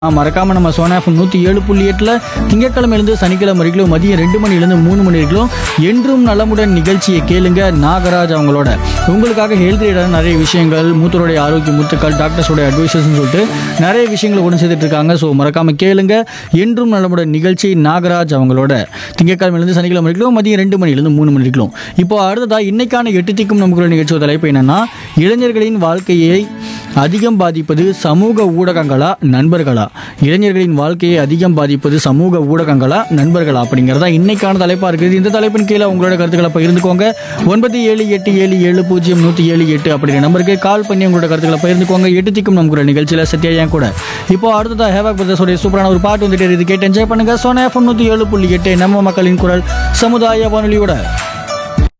ஆ, மறக்காம நம்ம சோனாஃபம் நூற்றி ஏழு புள்ளி எட்டில் திங்கட்கிழமையிலேருந்து சனிக்கிழமை வரைக்கும் மதியம் ரெண்டு மணிலேருந்து மூணு மணி வரைக்கும் என்றும் நலமுடன் நிகழ்ச்சியை கேளுங்க நாகராஜ் அவங்களோட உங்களுக்காக ஹெல்த் ரிலேட்டட் நிறைய விஷயங்கள் மூத்தருடைய ஆரோக்கிய முத்துக்கள் டாக்டர்ஸோட அட்வைசஸ்னு சொல்லிட்டு நிறைய விஷயங்களை கொண்டு சேர்த்துட்டு இருக்காங்க ஸோ மறக்காம கேளுங்க என்றும் நலமுடன் நிகழ்ச்சி நாகராஜ் அவங்களோட திங்கட்கிழமையிலேருந்து சனிக்கிழமை வரைக்கும் மதியம் ரெண்டு மணிலேருந்து மூணு மணி வரைக்கும் இப்போ அடுத்ததா இன்னைக்கான எட்டு திக்கும் நமக்குள்ள நிகழ்ச்சியோட தலைப்பு என்னன்னா இளைஞர்களின் வாழ்க்கையை அதிகம் பாதிப்பது சமூக ஊடகங்களா நண்பர்களா இளைஞர்களின் வாழ்க்கையை அதிகம் பாதிப்பது சமூக ஊடகங்களா நண்பர்களா அப்படிங்கிறதா இன்னைக்கான தலைப்பா இருக்குது இந்த தலைப்பின் கீழே உங்களோட கருத்துக்களை பகிர்ந்துக்கோங்க ஒன்பது ஏழு எட்டு ஏழு ஏழு பூஜ்ஜியம் நூற்றி ஏழு எட்டு அப்படிங்கிற நம்பருக்கு கால் பண்ணி உங்களோட கருத்துக்களை பகிர்ந்துக்கோங்க எட்டு திக்கும் நமக்கு நிகழ்ச்சியில் சத்யா என் கூட இப்போ அடுத்ததா ஹேவாக் பிரதர்ஸோடைய சூப்பரான ஒரு பாட்டு வந்துட்டு இது கேட்டு என்ஜாய் பண்ணுங்க சோனா எஃப்எம் நூற்றி ஏழு புள்ளி எட்டு நம்ம மக்களின் குரல் சமுதாய வானொலியோட